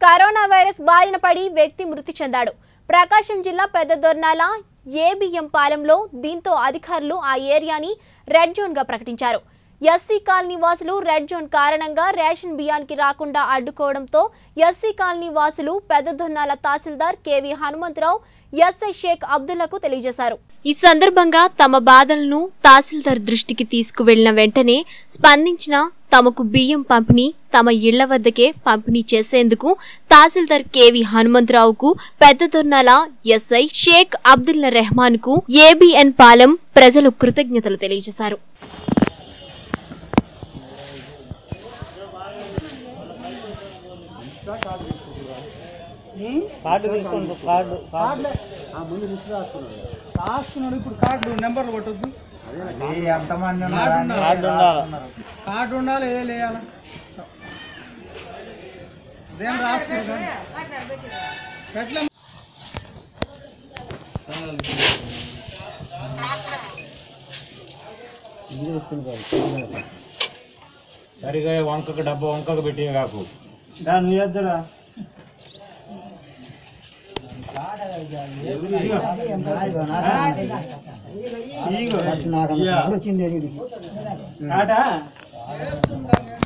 Corona virus బారిన పడి వ్యక్తి మృతి చెందాడు ప్రకాశం జిల్లా పెద్ద దొర్నాల ఏబిఎం పాలెంలో దీంతో అధికారులు ఆ ఏరియాని రెడ్ జోన్ గా ప్రకటించారు ఎస్సీ కాలనీ వాసులు రెడ్ జోన్ కారణంగా రేషన్ బియ్యానికి రాకుండా అడ్డుకోవడంతో ఎస్సీ కాలనీ వాసులు పెద్ద దొర్నాల తహసీల్దార్ కేవీ హనుమంతరావు ఎస్ఐ షేక్ అబ్దుల్లకు తెలియజేశారు ఈ సందర్భంగా తమ బాధలను తహసీల్దార్ దృష్టికి తీసుకువెళ్లిన వెంటనే స్పందించిన తమకు బియ్యం పంపిణీ తమ ఇళ్ల వద్దకే పంపిణీ చేసేందుకు తహసీల్దార్ కేవి హనుమంతరావుకు పెద్ద దొర్నాల ఎస్ఐ షేక్ అబ్దుల్లా రెహమాన్ కు ఏబిఎన్ పాలెం ప్రజలు కృతజ్ఞతలు తెలియజేశారు కార్డు తీసుకోండి కార్డు కార్డు రాస్తున్నాడు ఇప్పుడు కార్డు నెంబర్లు కొట్టద్దు ఎంతమంది కార్డు ఉండాలి. కార్డు ఉండాలి కార్డు ఉండాలి ఏ లేయాలి అదేం రాసుకున్నాడు ఎట్లా సరిగా వంకకు డబ్బా వంకకు పెట్టి కాకు దాని ఎద్దురా ఇదిగో. నాకు వచ్చింది కాటా